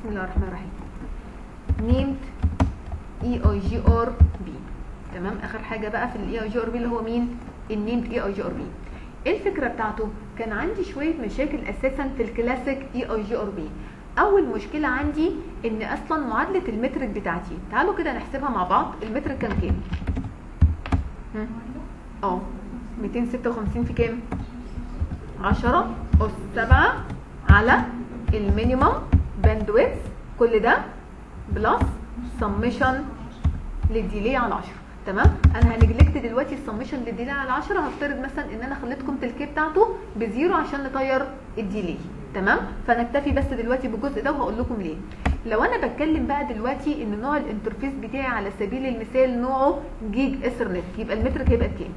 بسم الله الرحمن الرحيم named اي اي جي ار بي تمام اخر حاجه بقى في الاي اي جي ار بي اللي هو مين النيمد اي اي جي ار بي ايه الفكره بتاعته كان عندي شويه مشاكل اساسا في الكلاسيك اي اي جي ار بي اول مشكله عندي ان اصلا معادله المترك بتاعتي تعالوا كده نحسبها مع بعض المترك كان كام هم؟ اه 256 في كام 10 اس 7 على المينيمم باندويث كل ده بلس سمشن للديلي على 10 تمام انا هنجلكت دلوقتي السمشن للديلي على 10 هفترض مثلا ان انا خليتكم الكي بتاعته بزيرو عشان نطير الديلي تمام فنكتفي بس دلوقتي بالجزء ده وهقول لكم ليه لو انا بتكلم بقى دلوقتي ان نوع الانترفيس بتاعي على سبيل المثال نوعه جيج اثرنت يبقى المترك هيبقى بكام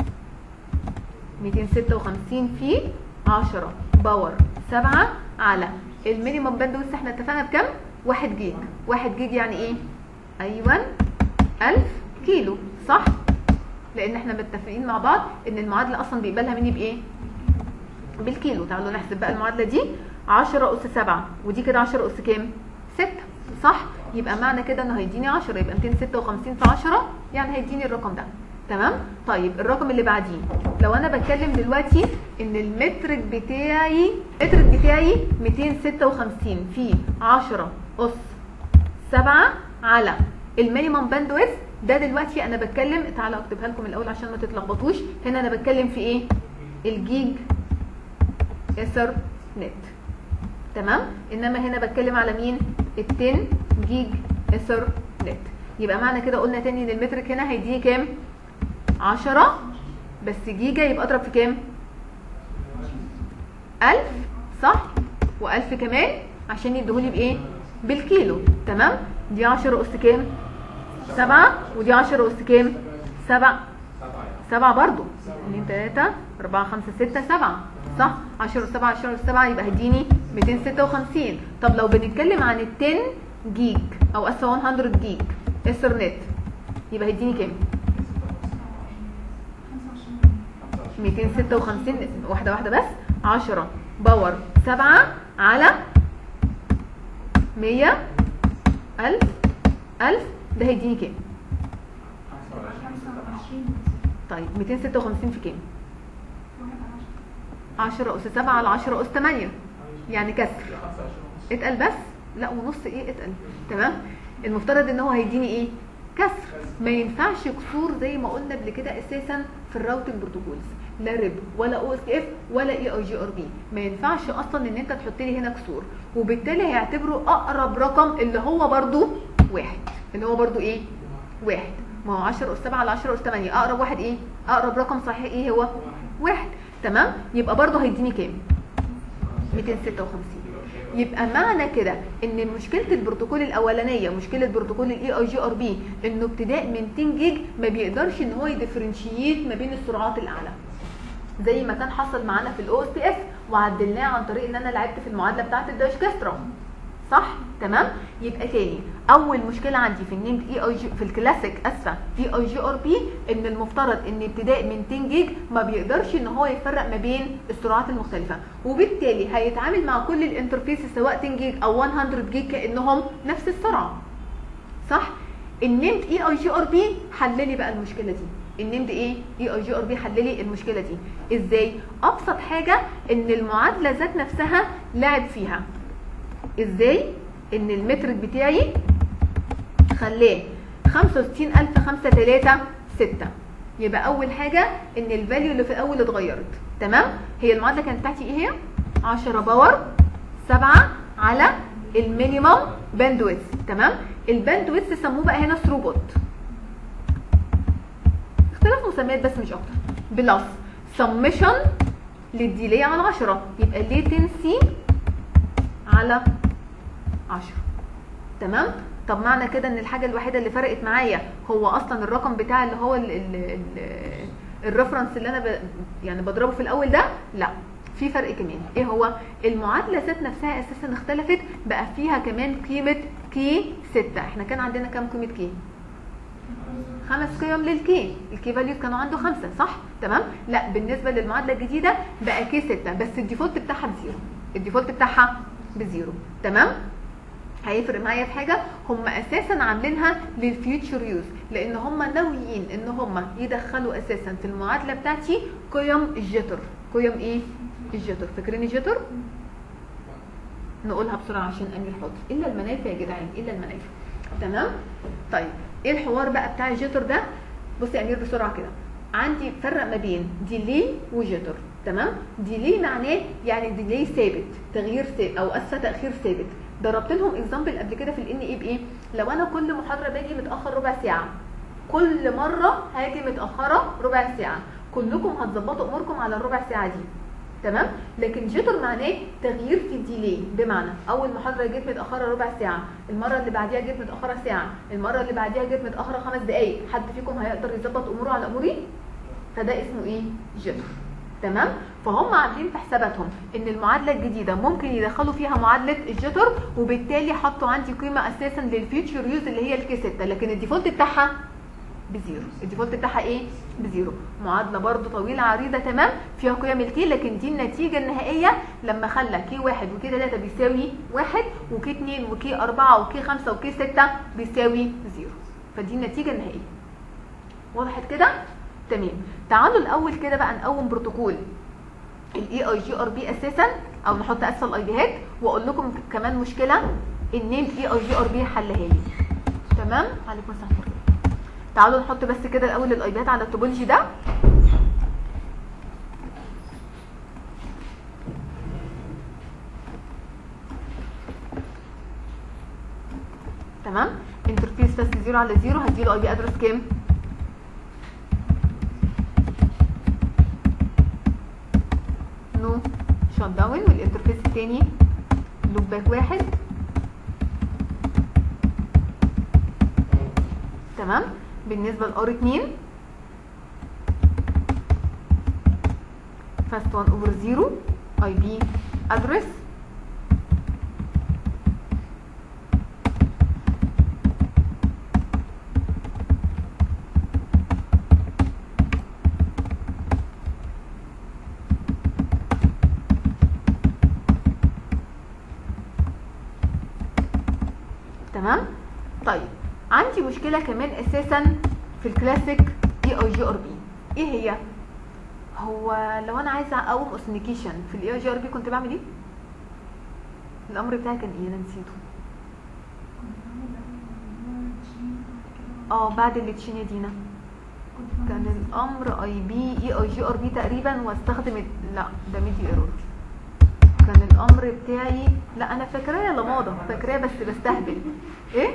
256 في 10 باور 7 على المينيمم باندويث احنا اتفقنا بكام 1 جيج 1 جيج يعني ايه ايوه 1000 كيلو صح لان احنا متفقين مع بعض ان المعادله اصلا بيقبلها مني بايه بالكيلو تعالوا نحسب بقى المعادله دي 10 اس 7 ودي كده 10 اس كام 6 صح يبقى معنى كده انه هيديني 10 يبقى 256 في 10 يعني هيديني الرقم ده تمام طيب الرقم اللي بعديه لو انا بتكلم دلوقتي ان المترك بتاعي المترك بتاعي 256 في 10 اس 7 على المينيمم باندويث ده دلوقتي انا بتكلم تعالوا اكتبها لكم الاول عشان ما تتلخبطوش هنا انا بتكلم في ايه الجيج اثر نت تمام انما هنا بتكلم على مين ال 10 جيج اثر نت يبقى معنى كده قلنا تاني ان المترك هنا هيديني كام 10 بس جيجا يبقى اضرب في كام 1000 صح و1000 كمان عشان يديهولي بايه بالكيلو تمام دي 10 اس كام 7 ودي 10 اس كام 7 7 برضو 2 3 4 5 6 7 صح 10 7 10 7 يبقى هيديني 256 طب لو بنتكلم عن ال 10 جيج او اس 100 جيج اثرنت يبقى هيديني كام 256 واحده واحده بس 10 باور 7 على 100 1000 1000 ده هيديني كام طيب 256 في كام 10 اس 7 على 10 اس 8 يعني كسر اتقل بس لا ونص ايه اتقل تمام المفترض ان هو هيديني ايه كسر ما ينفعش كسور زي ما قلنا قبل كده اساسا في الراوتنج بروتوكولز لا ريب ولا او اس اف ولا اي اي جي ار بي ما ينفعش اصلا ان انت تحط لي هنا كسور وبالتالي هيعتبروا اقرب رقم اللي هو برضو واحد اللي هو برضو ايه واحد ما هو 10 اس 7 على 10 اس 8 اقرب واحد ايه اقرب رقم صحيح ايه هو واحد تمام يبقى برضو هيديني كام 256 يبقى معنى كده ان مشكله البروتوكول الاولانيه مشكله بروتوكول الاي اي جي ار بي انه ابتداء من 10 جيج ما بيقدرش ان هو يديفرنشيت ما بين السرعات الاعلى زي ما كان حصل معانا في الاو اس بي اس وعدلناه عن طريق ان انا لعبت في المعادله بتاعه الدايشكسترا صح تمام يبقى تاني اول مشكله عندي في النيمد اي اي جي في الكلاسيك اسفه اي اي جي ار بي ان المفترض ان ابتداء من 10 جيج ما بيقدرش ان هو يفرق ما بين السرعات المختلفه وبالتالي هيتعامل مع كل الانترفيس سواء 10 جيج او 100 جيج كانهم نفس السرعه صح النيمد اي اي جي ار بي حل لي بقى المشكله دي النيمد ايه اي اي جي ار بي حل لي المشكله دي ازاي ابسط حاجه ان المعادله ذات نفسها لعب فيها ازاي ان المترك بتاعي خلاه 65000 5 3 6 يبقى اول حاجه ان الفاليو اللي في الاول اتغيرت تمام هي المعادله كانت بتاعتي ايه هي 10 باور 7 على المينيمم باندويث تمام الباندويث سموه بقى هنا ثروبوت اختلاف مسميات بس مش اكتر بلس سمشن للديلي على 10 يبقى ليتنسي على 10 تمام طب معنى كده ان الحاجه الوحيده اللي فرقت معايا هو اصلا الرقم بتاع اللي هو ال ال ال الريفرنس اللي انا ب يعني بضربه في الاول ده لا في فرق كمان ايه هو المعادله ذات نفسها اساسا اختلفت بقى فيها كمان قيمه كي 6 احنا كان عندنا كام قيمه كي خمس قيم للكي الكي فاليوز كانوا عنده خمسة صح تمام لا بالنسبه للمعادله الجديده بقى كي 6 بس الديفولت بتاعها بزيرو الديفولت بتاعها بزيرو تمام هيفرق معايا في حاجه هم اساسا عاملينها للفيوتشر يوز لان هم ناويين ان هم يدخلوا اساسا في المعادله بتاعتي قيم الجيتر قيم ايه الجيتر فاكرين الجيتر نقولها بسرعه عشان امير حاضر الا المنافع يا جدعان الا المنافع تمام طيب ايه الحوار بقى بتاع الجيتر ده بص يا امير بسرعه كده عندي فرق ما بين ديلي وجيتر تمام ديلي معناه يعني ديلي ثابت تغيير ثابت او اسفه تاخير ثابت ضربت لهم اكزامبل قبل كده في الان اي بايه لو انا كل محاضره باجي متاخر ربع ساعه كل مره هاجي متاخره ربع ساعه كلكم هتظبطوا اموركم على الربع ساعه دي تمام لكن جيتر معناه تغيير في الديلي بمعنى اول محاضره جيت متاخره ربع ساعه المره اللي بعديها جيت متاخره ساعه المره اللي بعديها جيت متاخره خمس دقائق حد فيكم هيقدر يظبط اموره على اموري فده اسمه ايه جيتر تمام فهم عاملين في حساباتهم ان المعادله الجديده ممكن يدخلوا فيها معادله الجيتر وبالتالي حطوا عندي قيمه اساسا للفيوتشر يوز اللي هي الكي 6 لكن الديفولت بتاعها بزيرو الديفولت بتاعها ايه بزيرو معادله برضو طويله عريضه تمام فيها قيم الكي لكن دي النتيجه النهائيه لما خلى كي 1 وكي 3 بيساوي 1 وكي 2 وكي 4 وكي 5 وكي 6 بيساوي زيرو فدي النتيجه النهائيه وضحت كده تمام تعالوا الاول كده بقى نقوم بروتوكول الاي اي جي ار بي اساسا او نحط اسفل الاي بيهات واقول لكم كمان مشكله النيم اي اي جي ار بي حلها لي تمام عليكم السلام ورحمه الله تعالوا نحط بس كده الاول الايباد على التوبولوجي ده تمام انترفيس بس 0 على 0 هديله اي بي ادرس كام نو شات داون والانترفيس الثاني لوب باك واحد تمام بالنسبة لار 2 فاست 1 اوفر 0 اي بي ادرس تمام طيب عندي مشكله كمان اساسا في الكلاسيك اي اي جي ار بي ايه هي هو لو انا عايزه اقوم اوثنيكيشن في الاي اي جي ار بي كنت بعمل ايه الامر بتاعي كان ايه انا نسيته اه بعد اللي تشيني دينا كان الامر اي بي اي اي جي ار بي تقريبا واستخدم ال- لا ده ميدي ايرور كان الامر بتاعي لا انا فاكراه لماضه فاكراه بس بستهبل ايه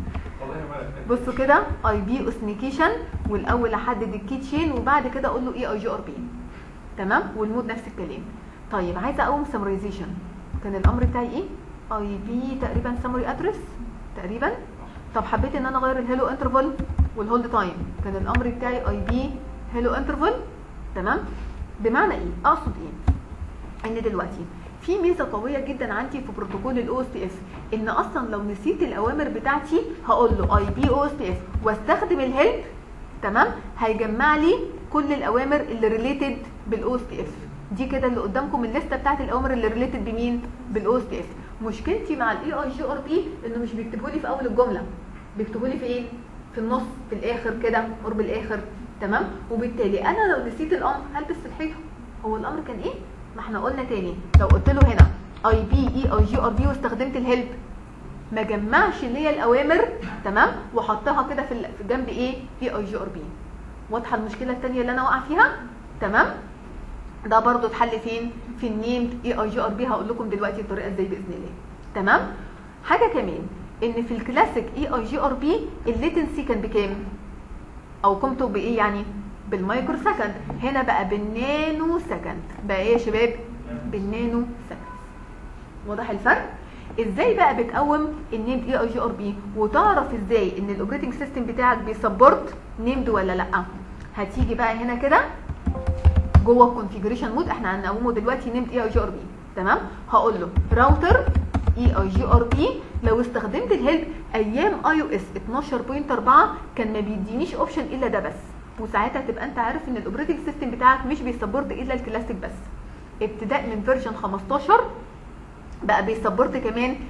بصوا كده اي بي اوثنيكيشن والاول احدد الكي تشين وبعد كده اقول له اي اي جي ار بي تمام والمود نفس الكلام طيب عايزه اقوم سمرايزيشن كان الامر بتاعي ايه اي بي تقريبا سمري ادرس تقريبا طب حبيت ان انا اغير الهيلو انترفال والهولد تايم كان الامر بتاعي اي بي هيلو انترفال تمام بمعنى ايه اقصد ايه ان دلوقتي في ميزه قويه جدا عندي في بروتوكول الاو اس بي اف ان اصلا لو نسيت الاوامر بتاعتي هقول له اي بي او اس بي اف واستخدم الهيلب تمام هيجمع لي كل الاوامر اللي ريليتد بالاو اس بي اف دي كده اللي قدامكم الليسته بتاعت الاوامر اللي ريليتد بمين بالاو اس بي اف مشكلتي مع الاي اي جي ار بي انه مش بيكتبوا لي في اول الجمله بيكتبوا لي في ايه في النص في الاخر كده قرب الاخر تمام وبالتالي انا لو نسيت الامر هلبس في الحيطه هو الامر كان ايه ما احنا قلنا تاني لو قلت له هنا اي بي اي اي جي ار بي واستخدمت الهيلب ما جمعش اللي هي الاوامر تمام وحطها كده في ال- في جنب ايه اي اي جي ار بي واضحه المشكله الثانيه اللي انا واقع فيها تمام ده برضو اتحل فين في النيم اي اي جي ار بي هقول لكم دلوقتي الطريقه ازاي باذن الله تمام حاجه كمان ان في الكلاسيك اي اي جي ار بي الليتنسي كان بكام او قيمته بايه يعني بالمايكرو سكند هنا بقى بالنانو سكند بقى ايه يا شباب بالنانو سكند واضح الفرق ازاي بقى بتقوم النيمد اي اي جي ار بي وتعرف ازاي ان الاوبريتنج سيستم بتاعك بيسبورت نيمد ولا لا هتيجي بقى هنا كده جوه الكونفيجريشن مود احنا هنقومه دلوقتي نيمد اي اي جي ار بي تمام هقول له راوتر اي اي جي ار بي لو استخدمت الهيلب ايام اي او اس 12.4 كان ما بيدينيش اوبشن الا ده بس وساعتها تبقى انت عارف ان الاوبريتنج سيستم بتاعك مش بيسبورت الا الكلاسيك بس ابتداء من فيرجن 15 بقى بيسبورت كمان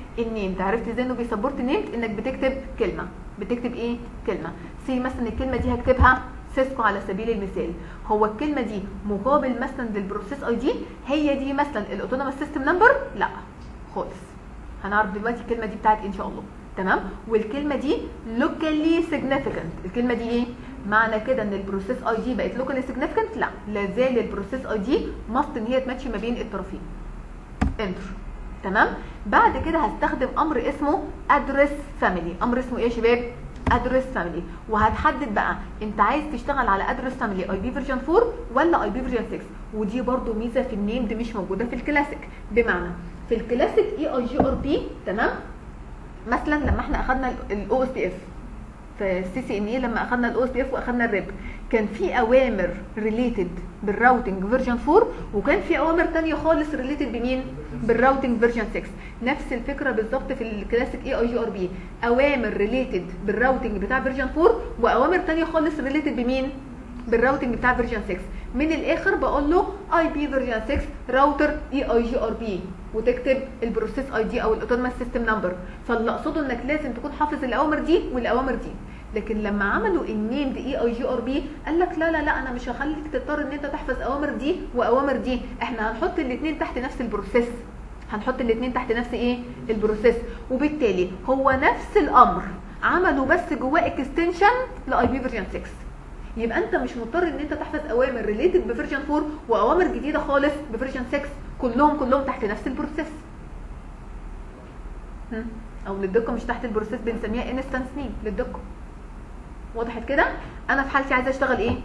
النيم عرفت ازاي انه بيسبورت نيم انك بتكتب كلمه بتكتب ايه كلمه سي مثلا الكلمه دي هكتبها سيسكو على سبيل المثال هو الكلمه دي مقابل مثلا للبروسيس اي دي هي دي مثلا الاوتونوموس سيستم نمبر لا خالص هنعرف دلوقتي الكلمه دي بتاعت ان شاء الله تمام والكلمه دي لوكالي سيجنيفيكانت الكلمه دي ايه معنى كده ان البروسيس اي دي بقت لوكالي سيجنيفيكانت لا لا زال البروسيس اي دي ماست ان هي تماتش ما بين الطرفين انتر تمام بعد كده هستخدم امر اسمه ادرس فاميلي امر اسمه ايه يا شباب ادرس فاميلي وهتحدد بقى انت عايز تشتغل على ادرس فاميلي اي بي فيرجن 4 ولا اي بي فيرجن 6 ودي برده ميزه في النيم دي مش موجوده في الكلاسيك بمعنى في الكلاسيك اي اي جي ار بي تمام مثلا لما احنا اخذنا الاو اس بي اف في السي سي ان اي لما اخذنا الاو اس بي اف واخذنا الريب كان في اوامر ريليتد بالراوتنج فيرجن 4 وكان في اوامر ثانيه خالص ريليتد بمين بالراوتنج فيرجن 6 نفس الفكره بالظبط في الكلاسيك اي اي جي ار بي اوامر ريليتد بالراوتنج بتاع فيرجن 4 واوامر ثانيه خالص ريليتد بمين بالراوتنج بتاع فيرجن 6 من الاخر بقول له اي بي فيرجن 6 راوتر اي اي جي ار بي وتكتب البروسيس اي دي او الاوتونوموس سيستم نمبر فاللي اقصده انك لازم تكون حافظ الاوامر دي والاوامر دي لكن لما عملوا النيم دي اي اي جي ار بي قال لك لا لا لا انا مش هخليك تضطر ان انت تحفظ اوامر دي واوامر دي احنا هنحط الاثنين تحت نفس البروسيس هنحط الاثنين تحت نفس ايه البروسيس وبالتالي هو نفس الامر عملوا بس جواه اكستنشن لاي بي فيرجن 6 يبقى انت مش مضطر ان انت تحفظ اوامر ريليتد بفيرجن 4 واوامر جديده خالص بفيرجن 6 كلهم كلهم تحت نفس البروسيس هم؟ او للدقه مش تحت البروسيس بنسميها انستنس نيم للدقه وضحت كده انا في حالتي عايزه اشتغل ايه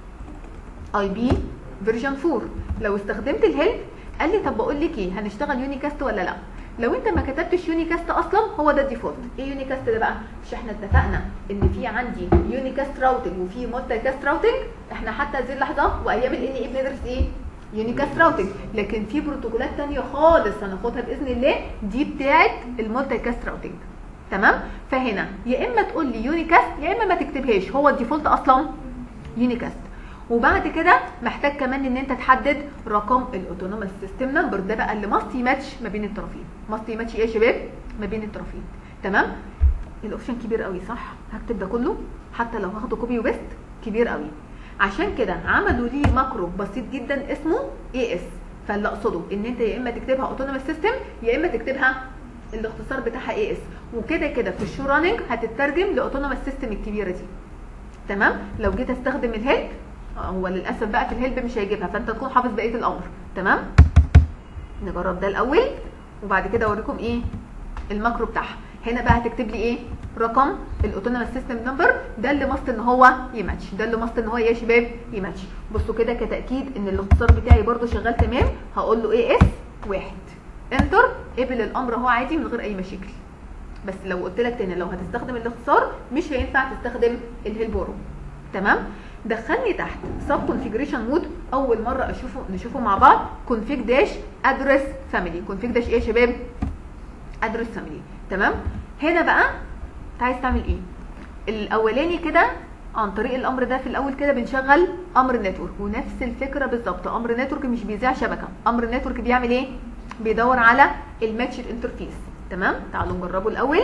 اي بي فيرجن 4 لو استخدمت الهيلب قال لي طب بقول لك ايه هنشتغل يونيكاست ولا لا لو انت ما كتبتش يونيكاست اصلا هو ده الديفولت ايه يونيكاست ده بقى مش احنا اتفقنا ان في عندي يونيكاست راوتنج وفي مالتي كاست راوتنج احنا حتى هذه اللحظه وايام الان اي بندرس ايه يونيكاست راوتنج لكن في بروتوكولات ثانيه خالص هناخدها باذن الله دي بتاعه المالتي كاست راوتنج تمام فهنا يا اما تقول لي يونيكاست يا اما ما تكتبهاش هو الديفولت اصلا يونيكاست وبعد كده محتاج كمان ان انت تحدد رقم الاوتونوموس سيستم نمبر ده بقى اللي ماست يماتش ما بين الطرفين ماست يماتش ايه يا شباب ما بين الطرفين تمام الاوبشن كبير قوي صح هكتب ده كله حتى لو هاخده كوبي وبيست كبير قوي عشان كده عملوا ليه ماكرو بسيط جدا اسمه اي اس فاللي اقصده ان انت يا اما تكتبها اوتونوموس سيستم يا اما تكتبها الاختصار بتاعها اي اس وكده كده في الشو راننج هتترجم لاوتونوموس سيستم الكبيره دي تمام لو جيت استخدم الهيلب هو للاسف بقى في الهيلب مش هيجيبها فانت تكون حافظ بقيه الامر تمام نجرب ده الاول وبعد كده اوريكم ايه الماكرو بتاعها هنا بقى هتكتب لي ايه رقم الاوتونوموس سيستم نمبر ده اللي ماست ان هو يماتش ده اللي ماست ان هو يا شباب يماتش بصوا كده كتاكيد ان الاختصار بتاعي برده شغال تمام هقول له ايه اس واحد انتر قبل الامر اهو عادي من غير اي مشاكل بس لو قلت لك تاني لو هتستخدم الاختصار مش هينفع تستخدم الهيلبورو تمام دخلني تحت سب كونفيجريشن مود اول مره اشوفه نشوفه مع بعض كونفيج داش ادرس فاميلي كونفيج داش ايه يا شباب ادرس فاميلي تمام هنا بقى انت عايز تعمل ايه الاولاني كده عن طريق الامر ده في الاول كده بنشغل امر نتورك ونفس الفكره بالظبط امر نتورك مش بيذيع شبكه امر نتورك بيعمل ايه بيدور على الماتش انترفيس تمام تعالوا نجربه الاول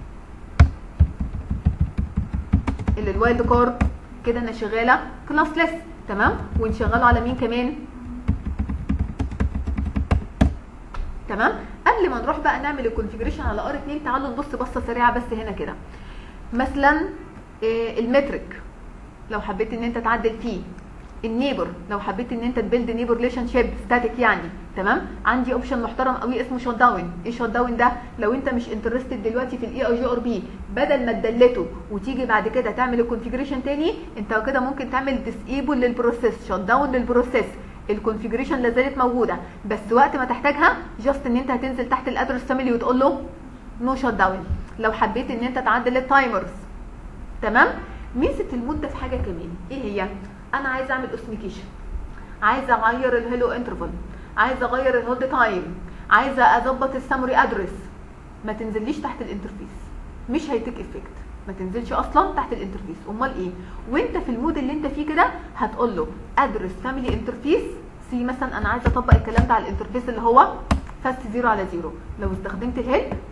اللي الوايلد كارد كده انا شغاله كلاسلس تمام ونشغله على مين كمان تمام قبل ما نروح بقى نعمل الكونفيجريشن على ار 2 تعالوا نبص بصه سريعه بس هنا كده مثلا إيه المترك لو حبيت ان انت تعدل فيه النيبر لو حبيت ان انت تبيلد نيبر ريليشن شيب ستاتيك يعني تمام عندي اوبشن محترم قوي اسمه شوت داون ايه شوت داون ده لو انت مش انترستد دلوقتي في الاي اي جي ار بي بدل ما تدلته وتيجي بعد كده تعمل الكونفيجريشن تاني انت كده ممكن تعمل ديسيبل للبروسيس شوت داون للبروسيس الكونفيجريشن لازالت موجوده بس وقت ما تحتاجها جاست ان انت هتنزل تحت الادرس فاميلي وتقول له نو شوت داون لو حبيت ان انت تعدل التايمرز تمام ميزه المود ده في حاجه كمان ايه هي انا عايزه اعمل اوسميكيشن عايزه اغير الهيلو انترفال عايزه اغير الهولد تايم عايزه اظبط السامري ادرس ما تنزليش تحت الانترفيس مش هيتك افكت ما تنزلش اصلا تحت الانترفيس امال ايه وانت في المود اللي انت فيه كده هتقول له ادرس فاميلي انترفيس سي مثلا انا عايزه اطبق الكلام ده على الانترفيس اللي هو فاست زيرو على زيرو لو استخدمت الهيلب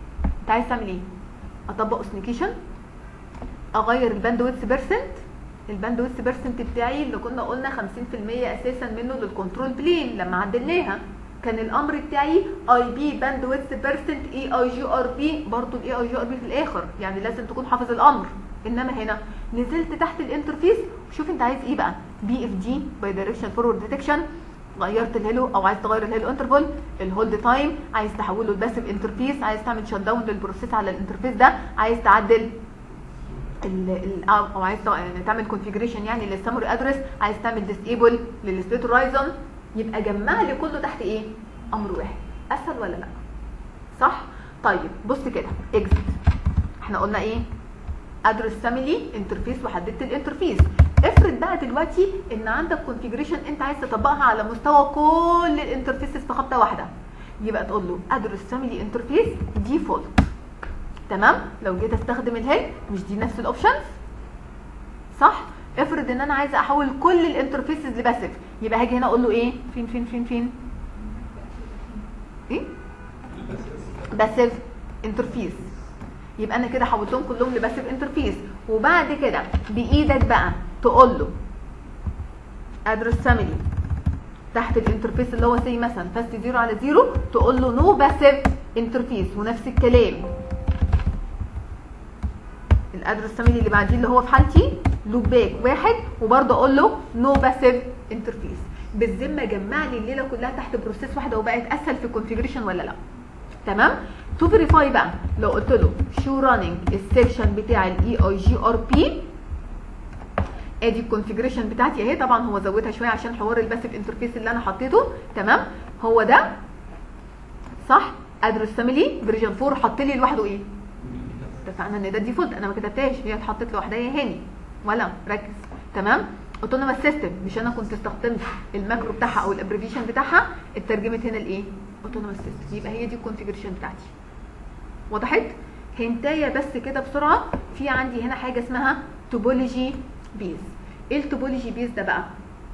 انت عايز تعمل ايه اطبق اوثنيكيشن اغير الباندويث بيرسنت الباندويث بيرسنت بتاعي اللي كنا قلنا 50% اساسا منه للكنترول بلين لما عدلناها كان الامر بتاعي اي بي باندويث بيرسنت اي اي جي ار بي برضه الاي اي جي ار بي في الاخر يعني لازم تكون حافظ الامر انما هنا نزلت تحت الانترفيس وشوف انت عايز ايه بقى بي اف دي باي دايركشن فورورد ديتكشن غيرت الهيلو او عايز تغير الهيلو انترفال الهولد تايم عايز تحوله لباسيف انترفيس عايز تعمل شت داون للبروسيس على الانترفيس ده عايز تعدل ال ال او عايز يعني تعمل كونفيجريشن يعني للسامري ادرس عايز تعمل ديسيبل للسبيت هورايزون يبقى جمع لي كله تحت ايه امر واحد اسهل ولا لا صح طيب بص كده اكزit احنا قلنا ايه ادرس فاميلي انترفيس وحددت الانترفيس افرض بقى دلوقتي ان عندك كونفيجريشن انت عايز تطبقها على مستوى كل الانترفيسز في خبطه واحده يبقى تقول له ادرس فاميلي انترفيس ديفولت تمام لو جيت استخدم الهيد مش دي نفس الاوبشنز صح افرض ان انا عايزه احول كل الانترفيسز لباسيف يبقى هاجي هنا اقول له ايه فين فين فين فين ايه باسيف انترفيس يبقى انا كده حولتهم كلهم لباسيف انترفيس وبعد كده بايدك بقى تقول له ادرس فاميلي تحت الانترفيس اللي هو زي مثلا فاست زيرو على زيرو تقول له نو باسيف انترفيس ونفس الكلام الادرس فاميلي اللي بعديه اللي هو في حالتي لوب باك واحد وبرضه اقول له نو باسيف انترفيس بالذمه جمع لي الليله كلها تحت بروسيس واحده وبقت اسهل في الكونفيجريشن ولا لا تمام تو فيريفاي بقى لو قلت له شو راننج السيكشن بتاع الاي اي جي ار بي ادي الكونفيجريشن بتاعتي اهي طبعا هو زودها شويه عشان حوار الباسيف انترفيس اللي انا حطيته تمام هو ده صح ادرس فاميلي فيرجن 4 حط لي لوحده ايه اتفقنا ان ده ديفولت انا ما كتبتهاش هي اتحطت لوحدها يا هاني ولا ركز تمام اوتونوماس سيستم مش انا كنت استخدمت الماكرو بتاعها او الابريفيشن بتاعها اترجمت هنا لايه اوتونوماس سيستم يبقى هي دي الكونفيجريشن بتاعتي وضحت هنتايه بس كده بسرعه في عندي هنا حاجه اسمها توبولوجي بيز ايه التوبولوجي بيز ده بقى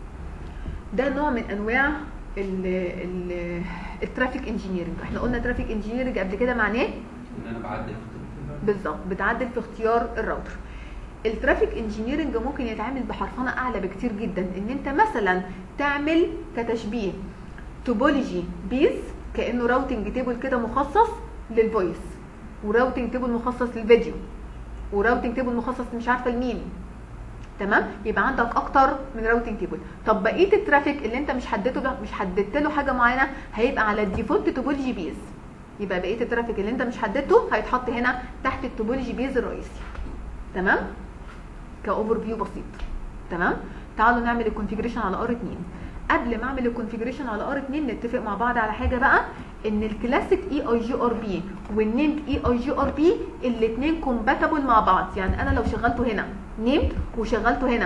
ده نوع من انواع ال ال الترافيك انجينيرنج احنا قلنا ترافيك انجينيرنج قبل كده معناه ان انا بعدل بالظبط بتعدل في اختيار الراوتر الترافيك انجينيرنج ممكن يتعامل بحرفنه اعلى بكتير جدا ان انت مثلا تعمل كتشبيه توبولوجي بيز كانه راوتنج تيبل كده مخصص للفويس وراوتنج تيبل مخصص للفيديو وراوتنج تيبل مخصص مش عارفه لمين تمام يبقى عندك اكتر من راوتنج تيبل طب بقيه الترافيك اللي انت مش حددته ده مش حددت له حاجه معينه هيبقى على الديفولت توبولوجي بيز يبقى بقيه الترافيك اللي انت مش حددته هيتحط هنا تحت التوبولوجي بيز الرئيسي تمام كاوفر فيو بسيط تمام تعالوا نعمل الكونفيجريشن على ار 2 قبل ما اعمل الكونفيجريشن على ار 2 نتفق مع بعض على حاجه بقى ان الكلاسيك اي اي جي ار بي والنيمد اي اي جي ار بي الاثنين كومباتبل مع بعض يعني انا لو شغلته هنا نيمد وشغلته هنا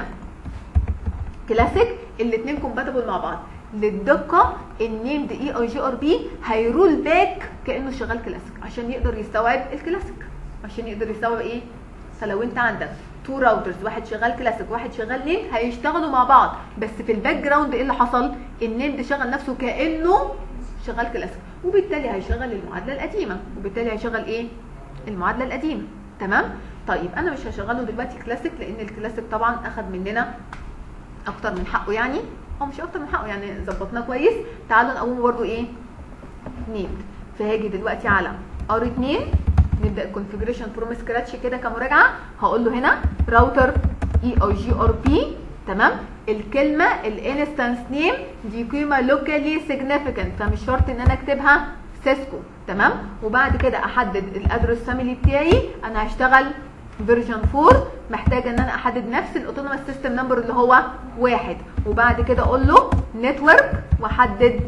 كلاسيك الاثنين كومباتبل مع بعض للدقه النيمد اي اي جي ار بي هيرول باك كانه شغال كلاسيك عشان يقدر يستوعب الكلاسيك عشان يقدر يستوعب ايه فلو انت عندك تو راوترز واحد شغال كلاسيك واحد شغال نيمد هيشتغلوا مع بعض بس في الباك جراوند ايه اللي حصل النيمد شغل نفسه كانه شغال كلاسيك وبالتالي هيشغل المعادله القديمه وبالتالي هيشغل ايه المعادله القديمه تمام طيب انا مش هشغله دلوقتي كلاسيك لان الكلاسيك طبعا اخد مننا اكتر من حقه يعني او مش اكتر من حقه يعني ظبطناه كويس تعالوا نقوم برده ايه نيمد فهاجي دلوقتي على ار 2 نبدا الكونفيجريشن فروم سكراتش كده كمراجعه هقول له هنا راوتر اي اي جي ار بي تمام الكلمه الانستنس نيم دي قيمه لوكالي سيجنيفيكانت فمش شرط ان انا اكتبها سيسكو تمام وبعد كده احدد الادرس فاميلي بتاعي انا هشتغل فيرجن 4 محتاجه ان انا احدد نفس الاوتونوماس سيستم نمبر اللي هو واحد وبعد كده اقول له نتورك واحدد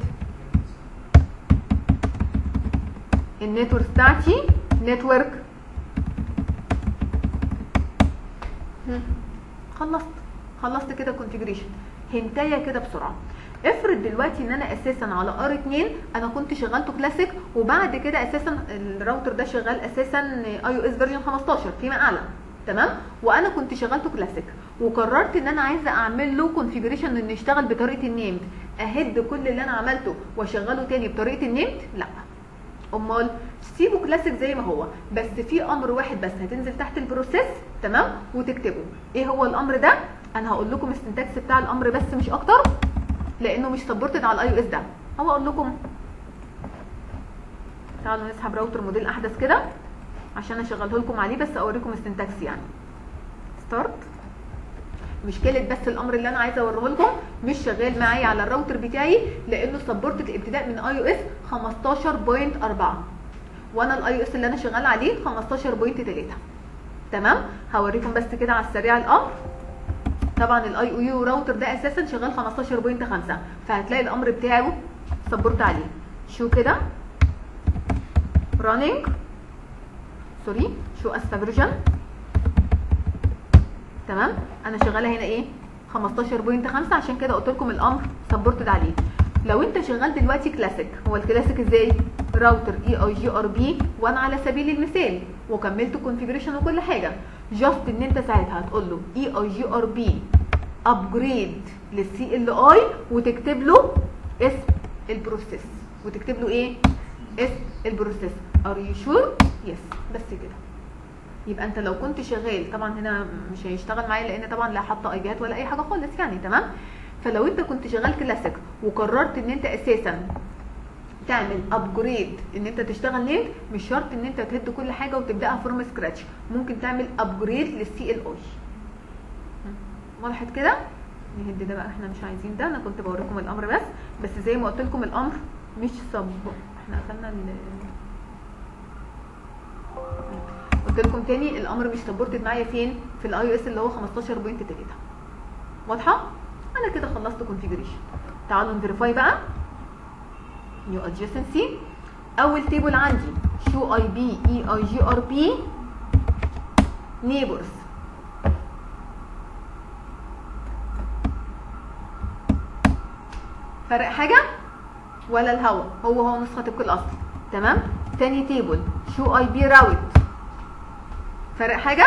النتورك بتاعتي نتورك خلصت خلصت كده كونفيجريشن هنتايه كده بسرعه افرض دلوقتي ان انا اساسا على ار 2 انا كنت شغلته كلاسيك وبعد كده اساسا الراوتر ده شغال اساسا اي او اس فيرجن 15 فيما اعلى تمام وانا كنت شغلته كلاسيك وقررت ان انا عايزه اعمل له كونفيجريشن انه يشتغل بطريقه النيمد اهد كل اللي انا عملته واشغله تاني بطريقه النيمد لا امال سيبه كلاسيك زي ما هو بس في امر واحد بس هتنزل تحت البروسيس تمام وتكتبه ايه هو الامر ده انا هقول لكم السنتكس بتاع الامر بس مش اكتر لانه مش سبورتد على الاي او اس ده هو اقول لكم تعالوا نسحب راوتر موديل احدث كده عشان اشغله لكم عليه بس اوريكم السنتكس يعني ستارت مشكله بس الامر اللي انا عايزه اوريه لكم مش شغال معايا على الراوتر بتاعي لانه سبورت الابتداء من اي او اس 15.4 وانا الاي او اس اللي انا شغال عليه 15.3 تمام هوريكم بس كده على السريع الامر طبعا الاي او يو راوتر ده اساسا شغال 15.5 فهتلاقي الامر بتاعه سبورت عليه شو كده running سوري شو اس فيرجن تمام انا شغاله هنا ايه 15.5 عشان كده قلت لكم الامر سبورتد عليه لو انت شغال دلوقتي كلاسيك هو الكلاسيك ازاي راوتر اي اي جي ار بي وانا على سبيل المثال وكملت كونفيجريشن وكل حاجه جاست ان انت ساعتها هتقول له اي اي جي ار بي ابجريد للسي ال اي وتكتب له اسم البروسيس وتكتب له ايه اسم البروسيس ار يو شور يس بس كده يبقى انت لو كنت شغال طبعا هنا مش هيشتغل معايا لان طبعا لا حاطه ايجات ولا اي حاجه خالص يعني تمام فلو انت كنت شغال كلاسيك وقررت ان انت اساسا تعمل ابجريد ان انت تشتغل نيم مش شرط ان انت تهد كل حاجه وتبداها فروم سكراتش ممكن تعمل ابجريد للسي ال اي وضحت كده نهد ده بقى احنا مش عايزين ده انا كنت بوريكم الامر بس بس زي ما قلت لكم الامر مش صب احنا قفلنا ال قلت لكم تاني الامر مش سبورتد معايا فين في الاي او اس اللي هو 15.3 واضحه انا كده خلصت كونفيجريشن تعالوا نفيريفاي بقى نيو ادجيسنسي اول تيبل عندي شو اي بي اي اي جي ار بي نيبرز فرق حاجه ولا الهوا هو هو نسخه طبق الاصل تمام تاني تيبل شو اي بي راوت فرق حاجه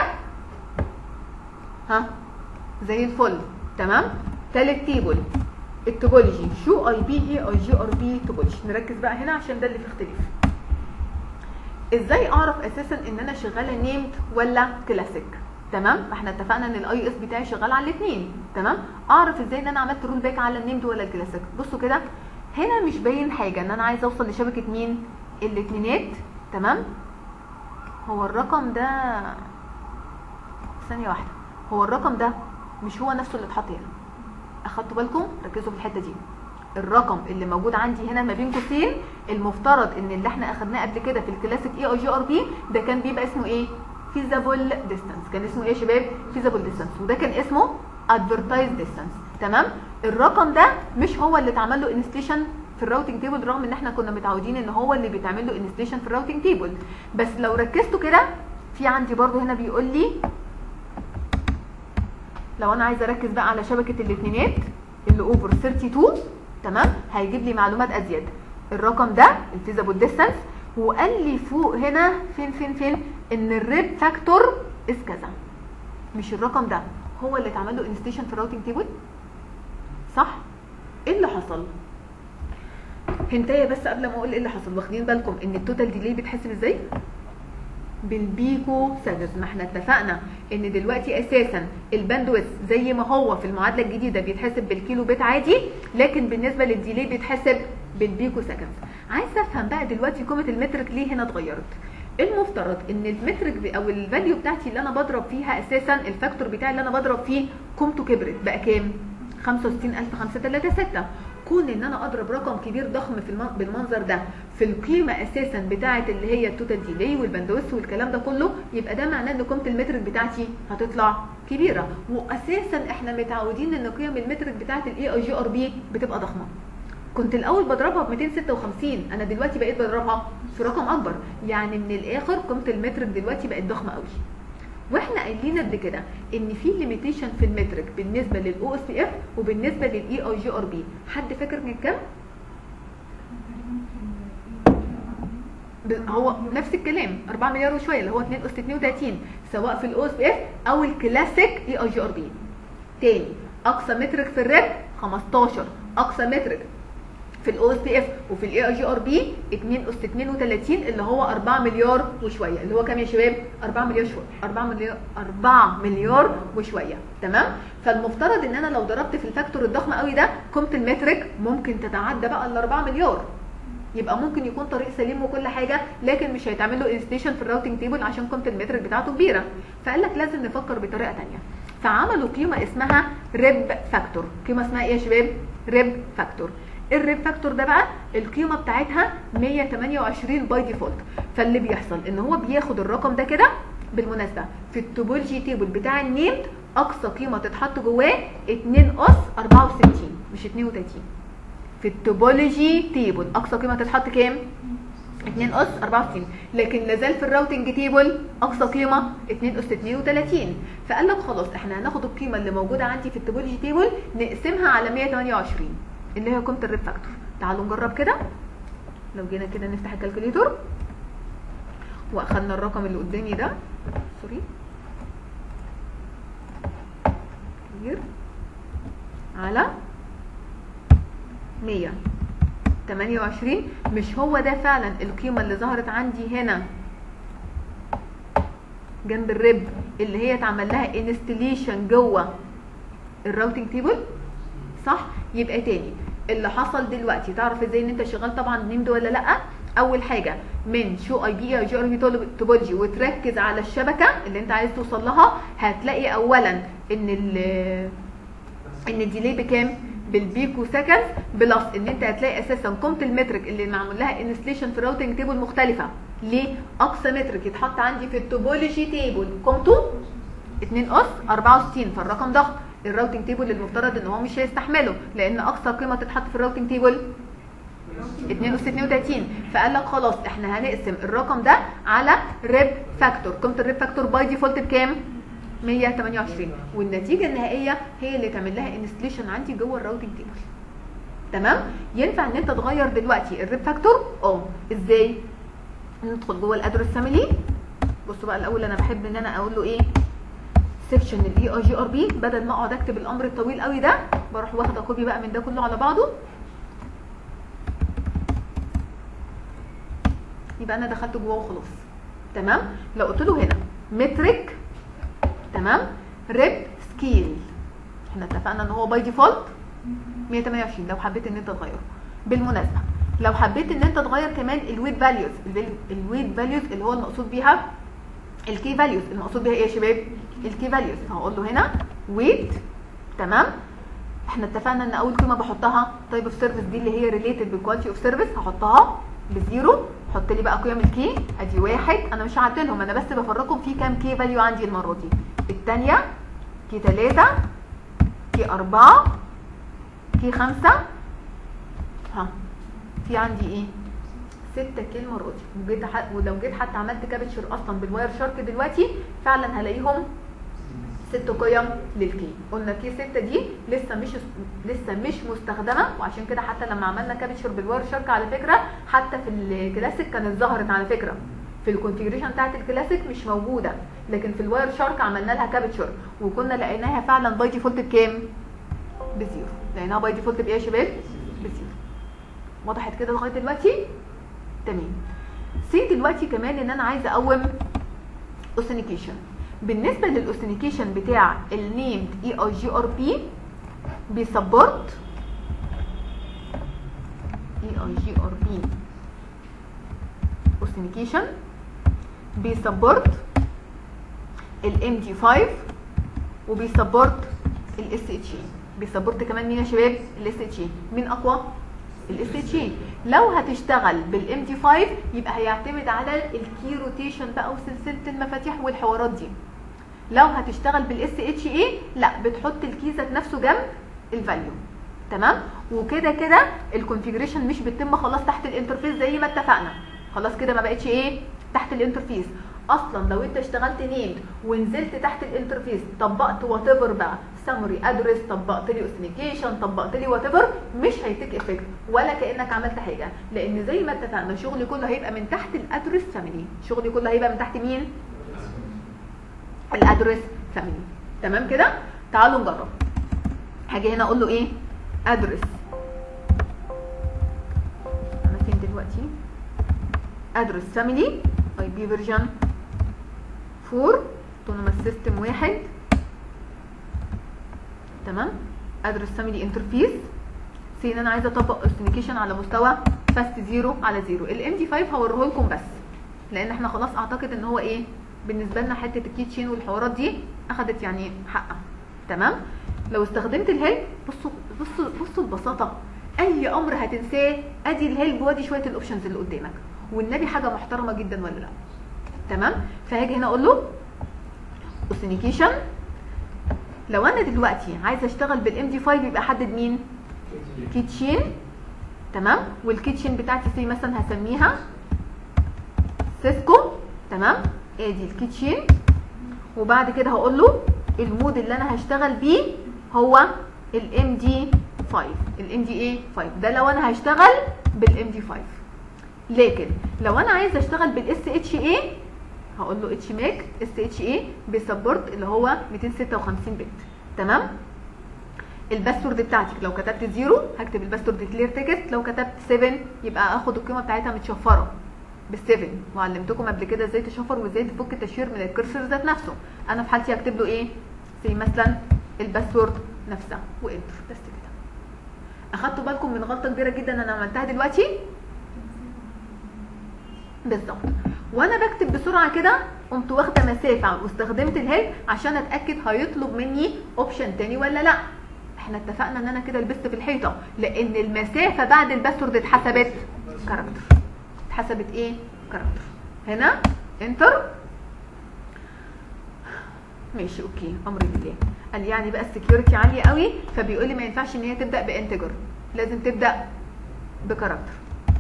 ها زي الفل تمام تالت تيبل التوبولوجي شو اي بي اي اي جي ار بي توبولوجي نركز بقى هنا عشان ده اللي فيه اختلاف ازاي اعرف اساسا ان انا شغاله نيمد ولا كلاسيك تمام احنا اتفقنا ان الاي اس بتاعي شغال على الاثنين تمام اعرف ازاي ان انا عملت رول باك على النيمد ولا الكلاسيك بصوا كده هنا مش باين حاجه ان انا عايزه اوصل لشبكه مين الاثنينات تمام هو الرقم ده ثانيه واحده هو الرقم ده مش هو نفسه اللي اتحط هنا اخدتوا بالكم ركزوا في الحته دي الرقم اللي موجود عندي هنا ما بين قوسين المفترض ان اللي احنا اخدناه قبل كده في الكلاسيك اي اي جي ار بي ده كان بيبقى اسمه ايه فيزابل ديستانس كان اسمه ايه يا شباب فيزابل ديستانس وده كان اسمه ادفرتايز ديستانس تمام الرقم ده مش هو اللي اتعمل له انستيشن في الراوتنج تيبل رغم ان احنا كنا متعودين ان هو اللي بيتعمل له انستيشن في الراوتنج تيبل بس لو ركزتوا كده في عندي برضو هنا بيقول لي لو انا عايزه اركز بقى على شبكه الاثنينات اللي اوفر 32 تمام هيجيب لي معلومات ازيد الرقم ده الفيزابل ديستانس وقال لي فوق هنا فين فين فين ان الريب فاكتور از كذا مش الرقم ده هو اللي اتعمل له انستيشن في الراوتنج تيبل صح ايه اللي حصل هنتايه بس قبل ما اقول ايه اللي حصل واخدين بالكم ان التوتال ديلي بيتحسب ازاي بالبيكو سكند ما احنا اتفقنا ان دلوقتي اساسا الباندويث زي ما هو في المعادله الجديده بيتحسب بالكيلو بت عادي لكن بالنسبه للديلي بيتحسب بالبيكو سكند عايز افهم بقى دلوقتي قيمه المترك ليه هنا اتغيرت المفترض ان المترك او الفاليو بتاعتي اللي انا بضرب فيها اساسا الفاكتور بتاعي اللي انا بضرب فيه قيمته كبرت بقى كام 65536 كون ان انا اضرب رقم كبير ضخم في المن... بالمنظر ده في القيمه اساسا بتاعه اللي هي التوتال ديلي والباندويث والكلام ده كله يبقى ده معناه ان قيمه المترك بتاعتي هتطلع كبيره واساسا احنا متعودين ان قيم المترك بتاعه الاي اي جي ار بي بتبقى ضخمه كنت الاول بضربها ب 256 انا دلوقتي بقيت بضربها في رقم اكبر يعني من الاخر قيمه المترك دلوقتي بقت ضخمه قوي واحنا قايلين قبل كده ان في ليميتيشن في المترك بالنسبه للاو اس بي اف وبالنسبه للاي اي جي ار بي حد فاكر كان كام هو نفس الكلام 4 مليار وشويه اللي هو 2 اس 32 سواء في الاو اس بي اف او الكلاسيك اي اي جي ار بي تاني اقصى مترك في الريب 15 اقصى مترك في الاو اس بي اف وفي الاي اي جي ار بي 2 اس 32 اللي هو 4 مليار وشويه اللي هو كام يا شباب 4 مليار شويه 4 مليار 4 مليار وشويه تمام فالمفترض ان انا لو ضربت في الفاكتور الضخم قوي ده قيمه المترك ممكن تتعدى بقى ال 4 مليار يبقى ممكن يكون طريق سليم وكل حاجه لكن مش هيتعمل له انستيشن في الراوتنج تيبل عشان قيمه المترك بتاعته كبيره فقال لك لازم نفكر بطريقه ثانيه فعملوا قيمه اسمها ريب فاكتور قيمه اسمها ايه يا شباب ريب فاكتور الريب فاكتور ده بقى القيمه بتاعتها 128 باي ديفولت فاللي بيحصل ان هو بياخد الرقم ده كده بالمناسبه في التوبولوجي تيبل بتاع النيمد اقصى قيمه تتحط جواه 2 اس 64 مش 32 في التوبولوجي تيبل اقصى قيمه تتحط كام 2 اس 64 لكن لازال في الراوتنج تيبل اقصى قيمه 2 اس 32 فقال لك خلاص احنا هناخد القيمه اللي موجوده عندي في التوبولوجي تيبل نقسمها على 128 اللي هي قيمه الريب فاكتور تعالوا نجرب كده لو جينا كده نفتح الكالكوليتور واخدنا الرقم اللي قدامي ده سوري كبير على 128 مش هو ده فعلا القيمة اللي ظهرت عندي هنا جنب الريب اللي هي اتعمل لها انستليشن جوه الراوتنج تيبل صح يبقى تاني اللي حصل دلوقتي تعرف ازاي ان انت شغال طبعا نيمد ولا لا اول حاجه من شو اي بي او جي ار بي توبولوجي وتركز على الشبكه اللي انت عايز توصل لها هتلاقي اولا ان ال ان الديلي بكام بالبيكو سكند بلس ان انت هتلاقي اساسا قيمه المترك اللي معمول لها انستليشن في الراوتنج تيبل مختلفه ليه اقصى مترك يتحط عندي في التوبولوجي تيبل قيمته 2 اس 64 فالرقم ضخم الراوتنج تيبل المفترض ان هو مش هيستحمله لان اقصى قيمه تتحط في الراوتنج تيبل 2 اس 32 فقال لك خلاص احنا هنقسم الرقم ده على ريب فاكتور قيمه الريب فاكتور باي ديفولت بكام 128 والنتيجه النهائيه هي اللي تعمل لها انستليشن عندي جوه الراوتنج تيبل تمام ينفع ان انت تغير دلوقتي الريب فاكتور اه ازاي ندخل جوه الادرس فاميلي بصوا بقى الاول انا بحب ان انا اقول له ايه سيكشن الاي اي جي ار بي بدل ما اقعد اكتب الامر الطويل قوي ده بروح واخده كوبي بقى من ده كله على بعضه يبقى انا دخلت جوه وخلاص تمام لو قلت له هنا مترك تمام ريب سكيل احنا اتفقنا ان هو باي ديفولت 128 لو حبيت ان انت تغيره بالمناسبه لو حبيت ان انت تغير كمان الويت فاليوز الويت فاليوز اللي هو المقصود بيها الكي فاليوز المقصود بيها ايه يا شباب الكي فاليوز هقول له هنا ويت تمام احنا اتفقنا ان اول قيمه بحطها تايب اوف سيرفيس دي اللي هي ريليتد بالكواليتي اوف سيرفيس هحطها بزيرو حط لي بقى قيم الكي ادي واحد انا مش هعدلهم انا بس بفرقهم في كام كي فاليو عندي المره دي الثانيه كي 3 كي 4 كي 5 ها في عندي ايه 6 كي المره دي وجيت ح... ولو جيت حتى عملت كابتشر اصلا بالواير شارك دلوقتي فعلا هلاقيهم ست قيم للكي قلنا كي 6 دي لسه مش لسه مش مستخدمه وعشان كده حتى لما عملنا كابتشر بالواير شارك على فكره حتى في الكلاسيك كانت ظهرت على فكره في الكونفيجريشن بتاعت الكلاسيك مش موجوده لكن في الواير شارك عملنا لها كابتشر وكنا لقيناها فعلا باي ديفولت بكام بزيرو لقيناها باي ديفولت بايه يا شباب بزيرو وضحت كده لغايه دلوقتي تمام سي دلوقتي كمان ان انا عايزه اقوم اوثنيكيشن بالنسبه للاوثنيكيشن بتاع النيمد اي اي جي ار بي بيسبورت اي اي جي ار بي اوثنيكيشن بيسبورت الام دي 5 وبيسبورت الاس اتش اي بيسبورت كمان مين يا شباب الاس اتش اي مين اقوى الاس اتش اي لو هتشتغل بالام دي 5 يبقى هيعتمد على الكي روتيشن بقى وسلسله المفاتيح والحوارات دي لو هتشتغل بالاس اتش اي لا بتحط الكي ذات نفسه جنب الفاليو تمام وكده كده الكونفيجريشن مش بتتم خلاص تحت الانترفيس زي ما اتفقنا خلاص كده ما بقتش ايه تحت الانترفيس اصلا لو انت اشتغلت نيمد ونزلت تحت الانترفيس طبقت وات ايفر بقى سامري ادرس طبقت لي اوثنيكيشن طبقت لي وات ايفر مش هيتك افكت ولا كانك عملت حاجه لان زي ما اتفقنا شغلي كله هيبقى من تحت الادرس فاميلي شغلي كله هيبقى من تحت مين الادرس فاميلي تمام كده تعالوا نجرب هاجي هنا اقول له ايه ادرس دلوقتي ادرس فاميلي اي بي فيرجن 4 اوتونوماس سيستم واحد تمام ادرس فاميلي انترفيس سي ان انا عايزه اطبق اوثنتيكيشن على مستوى فاست زيرو على زيرو الام دي 5 هوريه لكم بس لان احنا خلاص اعتقد ان هو ايه بالنسبه لنا حته الكي تشين والحوارات دي اخدت يعني حقها تمام لو استخدمت الهيلب بصوا بصوا بصوا البساطه اي امر هتنساه ادي الهيلب وادي شويه الاوبشنز اللي قدامك والنبي حاجه محترمه جدا ولا لا تمام فهاجي هنا اقول له اوثنتيكيشن لو انا دلوقتي عايزه اشتغل بالام دي 5 يبقى احدد مين كيتشين تمام والكيتشين بتاعتي سي مثلا هسميها سيسكو تمام ادي الكيتشين وبعد كده هقول له المود اللي انا هشتغل بيه هو الام دي 5 الام دي ايه 5 ده لو انا هشتغل بالام دي 5 لكن لو انا عايزه اشتغل بالاس اتش اي هقول له اتش ميك اس اتش اي بيسبورت اللي هو 256 بت تمام الباسورد بتاعتك لو كتبت زيرو هكتب الباسورد كلير تكست لو كتبت 7 يبقى اخد القيمه بتاعتها متشفره بال7 وعلمتكم قبل كده ازاي تشفر وازاي تفك التشفير من الكرسر ذات نفسه انا في حالتي هكتب له ايه زي مثلا الباسورد نفسها وانتر بس كده اخدتوا بالكم من غلطه كبيره جدا انا عملتها دلوقتي بالظبط وانا بكتب بسرعه كده قمت واخده مسافه واستخدمت الهيلب عشان اتاكد هيطلب مني اوبشن تاني ولا لا احنا اتفقنا ان انا كده لبست في الحيطه لان المسافه بعد الباسورد اتحسبت كاركتر اتحسبت ايه كاركتر هنا انتر ماشي اوكي امر لله قال يعني بقى السكيورتي عاليه قوي فبيقول لي ما ينفعش ان هي تبدا بانتجر لازم تبدا بكاركتر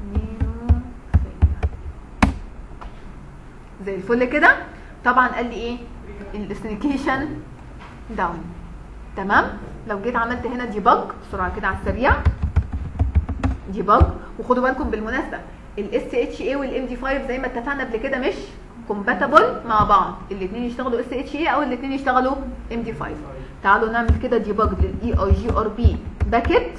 زي الفل كده طبعا قال لي ايه الاثنيكيشن داون تمام لو جيت عملت هنا ديباج بسرعه كده على السريع ديباج وخدوا بالكم بالمناسبه الاس اتش اي والام دي 5 زي ما اتفقنا قبل كده مش كومباتبل مع بعض الاثنين يشتغلوا اس اتش اي او الاثنين يشتغلوا ام دي 5 تعالوا نعمل كده ديباج للاي اي جي ار بي باكيت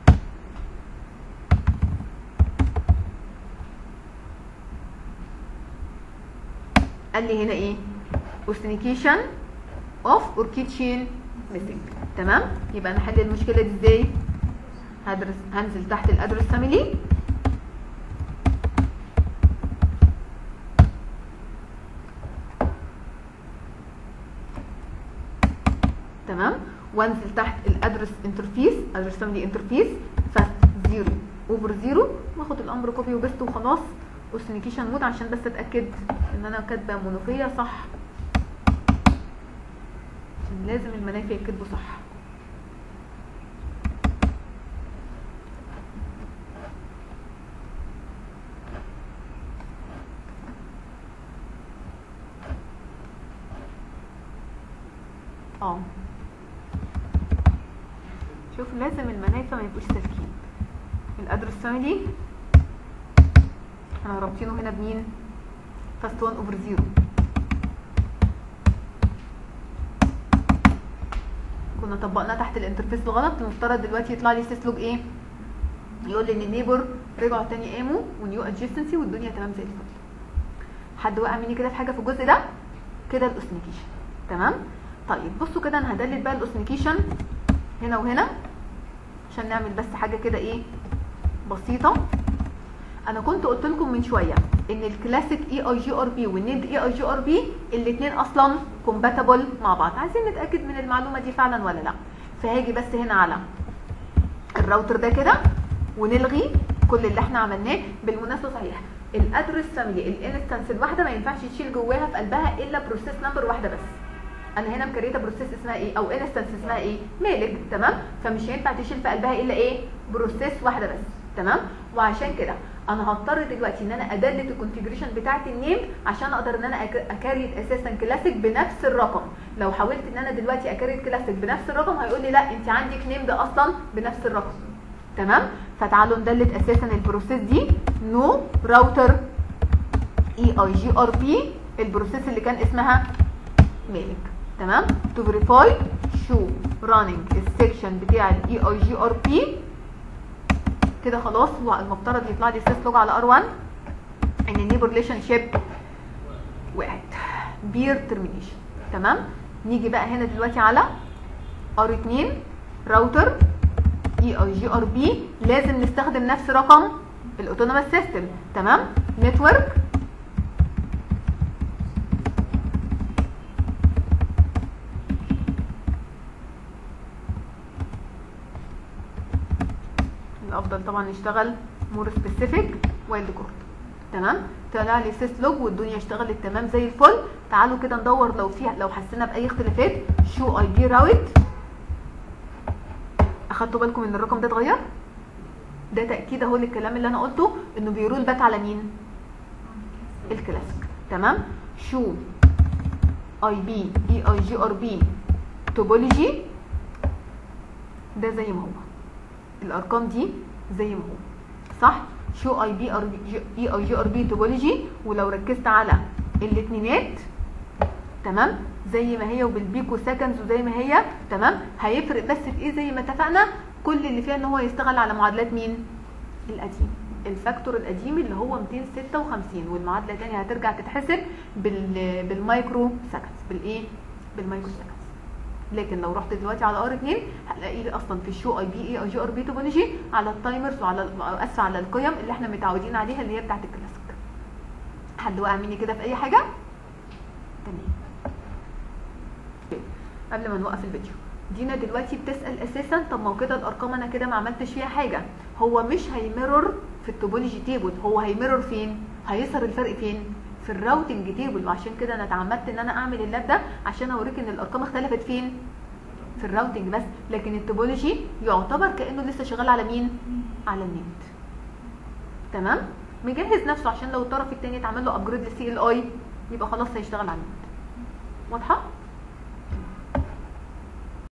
قال لي هنا ايه authentication of or keychain missing تمام يبقى انا احل المشكله دي ازاي هدرس هنزل تحت الادرس فاميلي تمام وانزل تحت الادرس انترفيس ادرس فاميلي انترفيس فاست زيرو اوفر زيرو واخد الامر كوبي وبيست وخلاص اوثنتيكيشن مود عشان بس اتاكد ان انا كاتبه منوفيه صح عشان لازم المنافع يكتبوا صح اه شوف لازم المنافع ما يبقوش سالكين الادرس فاميلي احنا رابطينه هنا بمين فاست 1 اوفر 0 كنا طبقناه تحت الانترفيس بغلط المفترض دلوقتي يطلع لي سيسلوج ايه يقول لي ان النيبر رجعوا تاني قاموا ونيو ادجستنسي والدنيا تمام زي الفل حد وقع مني كده في حاجه في الجزء ده كده الاوثنتيكيشن تمام طيب بصوا كده انا هدلت بقى الاوثنتيكيشن هنا وهنا عشان نعمل بس حاجه كده ايه بسيطه انا كنت قلت لكم من شويه ان الكلاسيك اي اي جي ار بي والنيد اي اي جي ار بي الاثنين اصلا كومباتبل مع بعض عايزين نتاكد من المعلومه دي فعلا ولا لا فهاجي بس هنا على الراوتر ده كده ونلغي كل اللي احنا عملناه بالمناسبه صحيح الادرس فاميلي الانستنس الواحده ما ينفعش تشيل جواها في قلبها الا بروسيس نمبر واحده بس انا هنا مكريته بروسيس اسمها ايه او انستنس اسمها ايه مالك تمام فمش هينفع تشيل في قلبها الا ايه بروسيس واحده بس تمام وعشان كده انا هضطر دلوقتي ان انا ادلت الكونفيجريشن بتاعت النيم عشان اقدر ان انا اكريت اساسا كلاسيك بنفس الرقم لو حاولت ان انا دلوقتي اكريت كلاسيك بنفس الرقم هيقول لي لا انت عندك نيم ده اصلا بنفس الرقم تمام فتعالوا ندلت اساسا البروسيس دي نو راوتر اي اي جي ار بي البروسيس اللي كان اسمها مالك تمام تو فيريفاي شو راننج السكشن بتاع الاي اي جي ار بي كده خلاص هو المفترض يطلع لي سيس لوج على ار1 ان النيبر ريليشن شيب وقعت بير ترمينيشن تمام نيجي بقى هنا دلوقتي على ار2 راوتر اي اي جي ار بي لازم نستخدم نفس رقم الاوتونوموس سيستم تمام نتورك الافضل طبعا نشتغل مور سبيسيفيك وايلد كورد تمام طلع لي سيس لوج والدنيا اشتغلت تمام زي الفل تعالوا كده ندور لو في لو حسينا باي اختلافات شو اي بي راوت اخدتوا بالكم ان الرقم ده اتغير ده تاكيد اهو للكلام اللي انا قلته انه بيرول باك على مين الكلاسيك تمام شو اي بي اي اي جي ار بي توبولوجي ده زي ما هو الارقام دي زي ما هو صح شو اي بي ار بي اي اي جي ار بي توبولوجي ولو ركزت على الاثنينات تمام زي ما هي وبالبيكو سكندز وزي ما هي تمام هيفرق بس في ايه زي ما اتفقنا كل اللي فيها ان هو يشتغل على معادلات مين القديم الفاكتور القديم اللي هو 256 والمعادله تاني هترجع تتحسب بال بالمايكرو سكندز بالايه بالمايكرو سكندز لكن لو رحت دلوقتي على ار 2 هلاقي لي اصلا في الشو اي بي اي اي جي ار بي توبولوجي على التايمرز وعلى اسف على القيم اللي احنا متعودين عليها اللي هي بتاعت الكلاسيك حد وقع مني كده في اي حاجه تمام قبل ما نوقف الفيديو دينا دلوقتي بتسال اساسا طب ما هو كده الارقام انا كده ما عملتش فيها حاجه هو مش هيمرر في التوبولوجي تيبل هو هيمرر فين هيظهر الفرق فين في الراوتنج تيبل وعشان كده انا اتعمدت ان انا اعمل اللاب ده عشان اوريك ان الارقام اختلفت فين في الراوتنج بس لكن التوبولوجي يعتبر كانه لسه شغال على مين على النت تمام مجهز نفسه عشان لو الطرف الثاني اتعمل له ابجريد للسي ال اي يبقى خلاص هيشتغل على النت واضحه